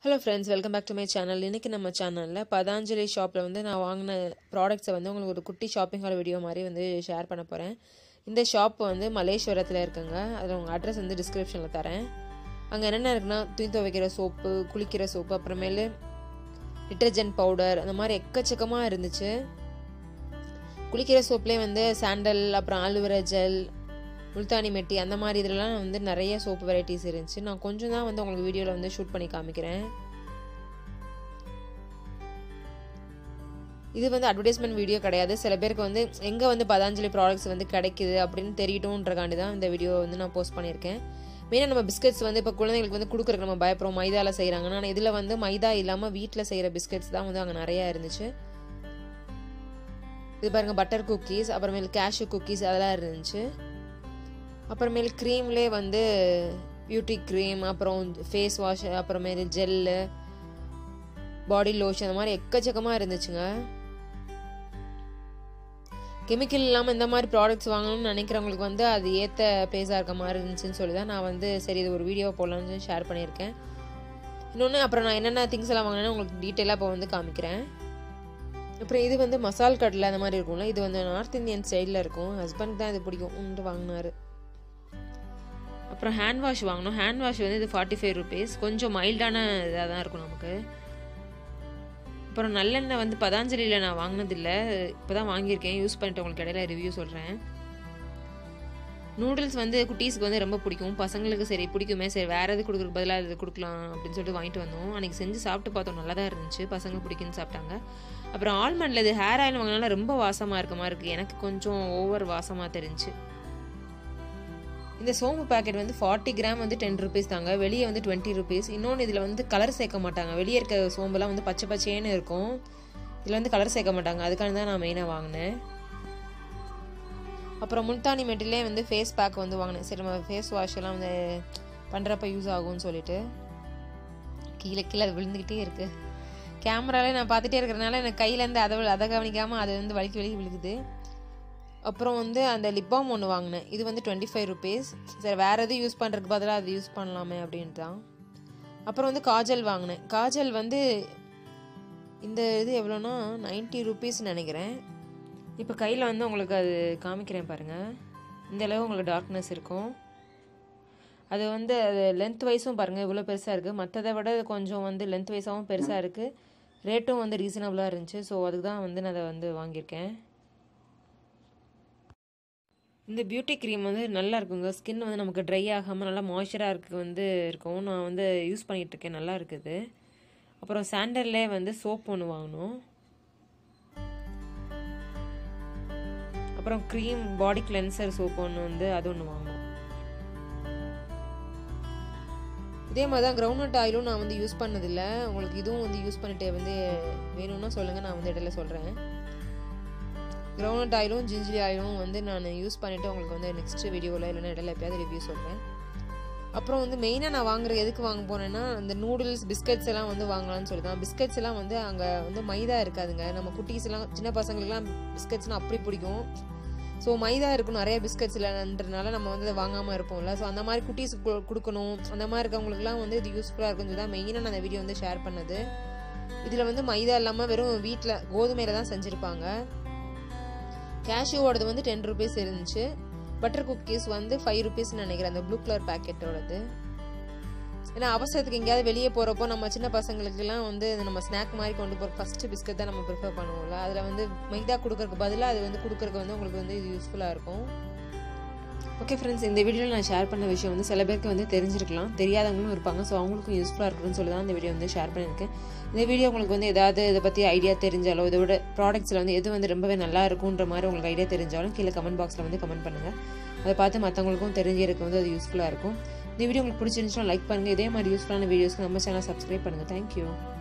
hello friends welcome back to my channel இன்றைக்கி நம்ம சேனலில் பதாஞ்சலி ஷாப்பில் வந்து நான் வாங்கின ப்ராடக்ட்ஸை வந்து உங்களுக்கு ஒரு குட்டி ஷாப்பிங் ஹால் வீடியோ மாதிரி வந்து ஷேர் பண்ண போகிறேன் இந்த ஷாப் வந்து மலேஸ்வரத்தில் இருக்குங்க அதில் உங்கள் அட்ரஸ் வந்து டிஸ்கிரிப்ஷனில் தரேன் அங்கே என்னென்ன இருக்குன்னா துணி துவைக்கிற சோப்பு குளிக்கிற சோப்பு அப்புறமேலு டிட்டர்ஜென்ட் பவுடர் அந்த மாதிரி எக்கச்சக்கமாக இருந்துச்சு குளிக்கிற சோப்லேயே வந்து சாண்டல் அப்புறம் ஆலுவரா ஜெல் முல்தானி மெட்டி அந்த மாதிரி இதெல்லாம் வந்து நிறைய சோப்பு வெரைட்டிஸ் இருந்துச்சு நான் கொஞ்சம் தான் வந்து உங்களுக்கு வீடியோவில் வந்து ஷூட் பண்ணி காமிக்கிறேன் இது வந்து அட்வர்டைஸ்மெண்ட் வீடியோ கிடையாது சில பேருக்கு வந்து எங்கே வந்து பதாஞ்சலி ப்ராடக்ட்ஸ் வந்து கிடைக்குது அப்படின்னு தெரியட்டும்ன்றக்காண்டி தான் இந்த வீடியோ வந்து நான் போஸ்ட் பண்ணியிருக்கேன் மெயினாக நம்ம பிஸ்கட்ஸ் வந்து இப்போ குழந்தைங்களுக்கு வந்து கொடுக்குறக்கு நம்ம பயப்படுறோம் மைதாவில் செய்கிறாங்கன்னா ஆனால் இதில் வந்து மைதா இல்லாமல் வீட்டில் செய்கிற பிஸ்கட்ஸ் தான் வந்து அங்கே நிறையா இருந்துச்சு இது பாருங்கள் பட்டர் குக்கீஸ் அப்புறமேல் கேஷ்யூ குக்கீஸ் அதெல்லாம் இருந்துச்சு அப்புறமேல் க்ரீம்லேயே வந்து பியூட்டி க்ரீம் அப்புறம் ஃபேஸ் வாஷ் அப்புறமேல் ஜெல்லு பாடி லோஷன் அந்த மாதிரி எக்கச்சக்கமாக இருந்துச்சுங்க கெமிக்கல் இல்லாமல் இந்த மாதிரி ப்ராடக்ட்ஸ் வாங்கணும்னு நினைக்கிறவங்களுக்கு வந்து அது ஏற்ற ப்ளேஸாக இருக்க மாதிரி இருந்துச்சுன்னு சொல்லி தான் நான் வந்து சரி இது ஒரு வீடியோ போடலான்னு ஷேர் பண்ணியிருக்கேன் இன்னொன்று அப்புறம் நான் என்னென்ன திங்ஸ் எல்லாம் வாங்கினேன்னு உங்களுக்கு டீட்டெயிலாக இப்போ வந்து காமிக்கிறேன் அப்புறம் இது வந்து மசால் கடலை அந்த மாதிரி இருக்கும்ல இது வந்து நார்த் இந்தியன் ஸ்டைலில் இருக்கும் ஹஸ்பண்ட் தான் இது பிடிக்கும் உண்டு வாங்கினாரு அப்புறம் ஹேண்ட் வாஷ் வாங்கினோம் ஹேண்ட் வாஷ் வந்து இது ஃபார்ட்டி ஃபைவ் ருபீஸ் கொஞ்சம் மைல்டான இதாக தான் இருக்கும் நமக்கு அப்புறம் நல்லெண்ணெய் வந்து பதாஞ்சலியில் நான் வாங்கினதில்லை இப்போ தான் வாங்கியிருக்கேன் யூஸ் பண்ணிட்டு உங்களுக்கு இடையில ரிவ்யூ சொல்கிறேன் நூடுல்ஸ் வந்து குட்டீஸ்க்கு வந்து ரொம்ப பிடிக்கும் பசங்களுக்கு சரி பிடிக்குமே சரி வேறு எது கொடுக்குறதுக்கு பதிலாக இது கொடுக்கலாம் அப்படின்னு சொல்லிட்டு வாங்கிட்டு வந்தோம் அன்றைக்கி செஞ்சு சாப்பிட்டு பார்த்தோம் நல்லா தான் இருந்துச்சு பசங்க பிடிக்குன்னு சாப்பிட்டாங்க அப்புறம் ஆல்மண்டில் இது ஹேர் ஆயில் வாங்கினால ரொம்ப வாசமாக இருக்க மாதிரி இருக்குது எனக்கு கொஞ்சம் ஓவர் வாசமாக தெரிஞ்சு இந்த சோம்பு பேக்கெட் வந்து ஃபார்ட்டி கிராம் வந்து டென் ருபீஸ் தாங்க வெளியே வந்து டுவெண்ட்டி ருபீஸ் இன்னொன்று இதில் வந்து கலர் சேர்க்க மாட்டாங்க வெளியே இருக்க சோம்புலாம் வந்து பச்சை பச்சைன்னு இருக்கும் இதில் வந்து கலர் சேர்க்க மாட்டாங்க அதுக்கான தான் நான் மெயினாக வாங்கினேன் அப்புறம் முல்தானி மெட்டிலே வந்து ஃபேஸ் பேக் வந்து வாங்கினேன் சரி நம்ம ஃபேஸ் வாஷ் எல்லாம் வந்து பண்ணுறப்ப யூஸ் ஆகும்னு சொல்லிட்டு கீழே கீழே அது விழுந்துக்கிட்டே இருக்குது கேமராலே நான் பார்த்துட்டே இருக்கிறனால எனக்கு கையிலேருந்து அதை அதை கவனிக்காமல் அது வந்து வலிக்கு வலிக்கு விழுகுது அப்புறம் வந்து அந்த லிப் பாம் ஒன்று வாங்கினேன் இது வந்து டுவெண்ட்டி ஃபைவ் ருபீஸ் சரி வேறு எதுவும் யூஸ் பண்ணுறதுக்கு பதிலாக அது யூஸ் பண்ணலாமே அப்படின்ட்டு தான் அப்புறம் வந்து காஜல் வாங்கினேன் காஜல் வந்து இந்த இது எவ்வளோனா நைன்ட்டி ருபீஸ் நினைக்கிறேன் இப்போ கையில் வந்து உங்களுக்கு அது காமிக்கிறேன் பாருங்கள் இந்த அளவு உங்களுக்கு டார்க்னஸ் இருக்கும் அது வந்து அது லென்த் வைஸும் பாருங்கள் இவ்வளோ பெருசாக இருக்குது மற்றதை விட கொஞ்சம் வந்து லென்த் வைஸாகவும் பெருசாக இருக்குது ரேட்டும் வந்து ரீசனபுளாக இருந்துச்சு ஸோ அதுக்கு தான் வந்து நான் அதை வந்து வாங்கியிருக்கேன் இந்த பியூட்டி க்ரீம் வந்து நல்லா இருக்குங்க ஸ்கின் வந்து நமக்கு ட்ரை ஆகாமல் நல்லா மாய்ஸ்சராக இருக்கு வந்து இருக்கும் நான் வந்து யூஸ் பண்ணிகிட்ருக்கேன் நல்லா இருக்குது அப்புறம் சாண்டல்லே வந்து சோப் ஒன்று வாங்கினோம் அப்புறம் க்ரீம் பாடி கிளென்சர் சோப் ஒன்று வந்து அது ஒன்று வாங்கினோம் இதே மாதிரி தான் கிரவுண்ட்நட் ஆயிலும் நான் வந்து யூஸ் பண்ணதில்லை உங்களுக்கு இதுவும் வந்து யூஸ் பண்ணிட்டு வந்து வேணும்னா சொல்லுங்கள் நான் வந்து இடையில சொல்கிறேன் கிரவுண்ட் ஆயிலும் ஜிஞ்சிலி ஆயிலும் வந்து நான் யூஸ் பண்ணிவிட்டு உங்களுக்கு வந்து நெக்ஸ்ட் வீடியோவில் இல்லைன்னா இடையில எப்பயாவது ரிவ்யூ சொல்கிறேன் அப்புறம் வந்து மெயினாக நான் வாங்குற எதுக்கு வாங்க போனேன்னா இந்த நூடுல்ஸ் பிஸ்கட்ஸ் எல்லாம் வந்து வாங்கலாம்னு சொல்லி தான் பிஸ்கட்ஸ் எல்லாம் வந்து அங்கே வந்து மைதா இருக்காதுங்க நம்ம குட்டீஸ் எல்லாம் சின்ன பசங்களுக்குலாம் பிஸ்கட்ஸ்னால் அப்படி பிடிக்கும் ஸோ மைதா இருக்கும் நிறைய பிஸ்கட்ஸ் இல்லைன்றனால நம்ம வந்து அதை வாங்காமல் இருப்போம்ல ஸோ அந்த மாதிரி குட்டீஸுக்கு கொடுக்கணும் அந்த மாதிரி இருக்கவங்களுக்குலாம் வந்து இது யூஸ்ஃபுல்லாக இருக்குன்னு சொல்லி தான் மெயினாக நான் அந்த வீடியோ வந்து ஷேர் பண்ணது இதில் வந்து மைதா இல்லாமல் வெறும் வீட்டில் கோதுமையில் தான் செஞ்சுருப்பாங்க கேஷ்யூவோடது வந்து டென் ருபீஸ் இருந்துச்சு பட்டர் குக்கீஸ் வந்து ஃபைவ் ருபீஸ்னு நினைக்கிறேன் அந்த ப்ளூ கலர் பேக்கெட்டோடது ஏன்னா அவசரத்துக்கு எங்கேயாவது வெளியே போகிறப்போ நம்ம சின்ன பசங்களுக்குலாம் வந்து நம்ம ஸ்நாக் மாதிரி கொண்டு போகிற ஃபஸ்ட்டு பிஸ்கட் தான் நம்ம ப்ரிஃபர் பண்ணுவோம்ல அதில் வந்து மைதா கொடுக்கறதுக்கு பதிலாக அது வந்து கொடுக்கறதுக்கு வந்து உங்களுக்கு வந்து இது யூஸ்ஃபுல்லாக இருக்கும் ஓகே ஃப்ரெண்ட்ஸ் இந்த வீடியோவில் நான் ஷேர் பண்ண விஷயம் வந்து சில பேருக்கு வந்து தெரிஞ்சிருக்கலாம் தெரியாதவங்களும் இருப்பாங்க ஸோ அவங்களுக்கும் யூஸ்ஃபுல்லாக இருக்குன்னு சொல்லி தான் இந்த வீடியோ வந்து ஷேர் பண்ணியிருக்கேன் இந்த வீடியோ உங்களுக்கு வந்து ஏதாவது இதை பற்றி ஐடியா தெரிஞ்சாலோ இதோட ப்ராடக்ட்ஸில் வந்து எது வந்து ரொம்பவே நல்லா இருக்குன்ற மாதிரி உங்களுக்கு ஐடியா தெரிஞ்சாலும் கீழே கமெண்ட் பாக்ஸில் வந்து கமெண்ட் பண்ணுங்கள் அதை பார்த்து மற்றவங்களுக்கும் தெரிஞ்சிருக்க வந்து அது யூஸ்ஃபுல்லாக இருக்கும் இந்த வீடியோ உங்களுக்கு பிடிச்சிருந்துச்சுன்னா லைக் பண்ணுங்கள் இதே மாதிரி யூஸ்ஃபுல்லான வீடியோஸ்க்கு நம்ம சேனல் சப்ஸ்கிரைப் பண்ணுங்கள் தேங்க்யூ